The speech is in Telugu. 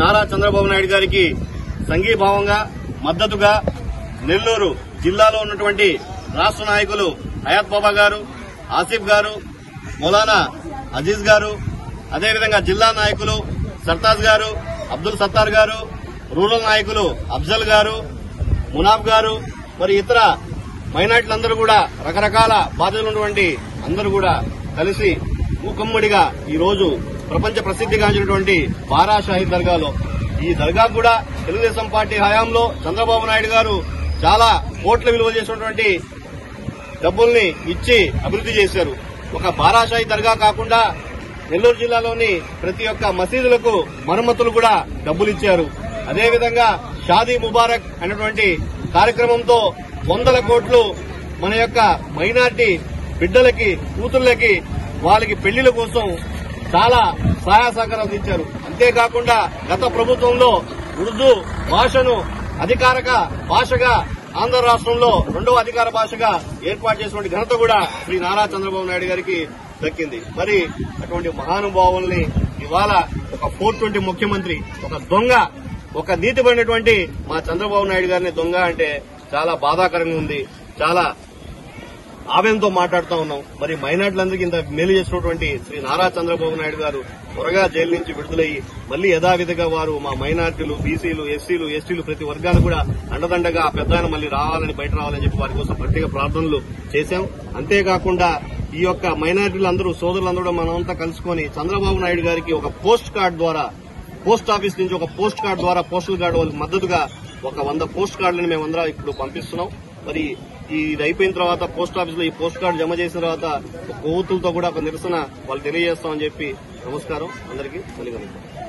నారా చంద్రబాబు నాయుడు గారికి సంఘీభావంగా మద్దతుగా నెల్లూరు జిల్లాలో ఉన్నటువంటి రాష్ట్ర నాయకులు హయాత్ బాబా గారు ఆసిఫ్ గారు మౌలానా అజీజ్ గారు అదేవిధంగా జిల్లా నాయకులు సర్తాజ్ గారు అబ్దుల్ సత్తార్ గారు రూరల్ నాయకులు అఫ్జల్ గారు మునాఫ్ గారు మరి ఇతర మైనార్టీలందరూ కూడా రకరకాల బాధ్యతలు ఉన్నటువంటి అందరూ కూడా కలిసి మూకమ్మడిగా ఈ రోజు ప్రపంచ ప్రసిద్ధిగాంచినటువంటి బారా షాహీద్ దర్గాలో ఈ దర్గా కూడా తెలుగుదేశం పార్టీ హయాంలో చంద్రబాబు నాయుడు గారు చాలా కోట్ల విలువ చేసినటువంటి డబ్బుల్ని ఇచ్చి అభివృద్ధి చేశారు ఒక బారాషాహి దర్గా కాకుండా నెల్లూరు జిల్లాలోని ప్రతి ఒక్క మసీదులకు మరమ్మతులు కూడా డబ్బులు ఇచ్చారు అదేవిధంగా షాదీ ముబారక్ అనేటువంటి కార్యక్రమంతో వందల కోట్లు మన యొక్క మైనార్టీ బిడ్డలకి కూతుళ్ళకి వాళ్ళకి పెళ్లిల కోసం చాలా సహాయ సహకారాలు ఇచ్చారు అంతేకాకుండా గత ప్రభుత్వంలో ఉర్దూ భాషను అధికారిక భాషగా ఆంధ్ర రాష్ట్రంలో రెండవ అధికార భాషగా ఏర్పాటు చేసినటువంటి ఘనత కూడా శ్రీ నారా చంద్రబాబు నాయుడు గారికి దక్కింది మరి అటువంటి మహానుభావుల్ని ఇవాళ ఒక ఫోర్ ట్వంటీ ముఖ్యమంత్రి ఒక దొంగ ఒక నీతిపడినటువంటి మా చంద్రబాబు నాయుడు గారిని దొంగ అంటే చాలా బాధాకరంగా ఉంది చాలా ఆవేదనతో మాట్లాడుతూ ఉన్నాం మరి మైనార్టీలందరికీ ఇంత మేలు చేసినటువంటి శ్రీ నారా చంద్రబాబు నాయుడు గారు త్వరగా జైలు నుంచి విడుదలయ్యి మళ్లీ యథావిధిగా వారు మా మైనార్టీలు బీసీలు ఎస్సీలు ఎస్టీలు ప్రతి వర్గాలు కూడా అండదండగా ఆ పెద్ద ఆయన మళ్లీ రావాలని బయట రావాలని చెప్పి వారి కోసం ప్రత్యేక ప్రార్థనలు చేశాం అంతేకాకుండా ఈ యొక్క మైనార్టీలందరూ సోదరులందరూ మనమంతా కలుసుకొని చంద్రబాబు నాయుడు గారికి ఒక పోస్ట్ కార్డ్ ద్వారా పోస్ట్ ఆఫీస్ నుంచి ఒక పోస్ట్ కార్డ్ ద్వారా పోస్టల్ కార్డు వాళ్ళకి మద్దతుగా ఒక వంద పోస్ట్ కార్డులను మేమందరం ఇప్పుడు పంపిస్తున్నాం మరి ఈ ఇది అయిపోయిన తర్వాత పోస్ట్ ఆఫీస్ లో ఈ పోస్ట్ కార్డు జమ చేసిన తర్వాత కొవ్వొత్తులతో కూడా ఒక నిరసన వాళ్ళు తెలియజేస్తామని చెప్పి నమస్కారం అందరికీ మళ్ళీ కలుద్దాం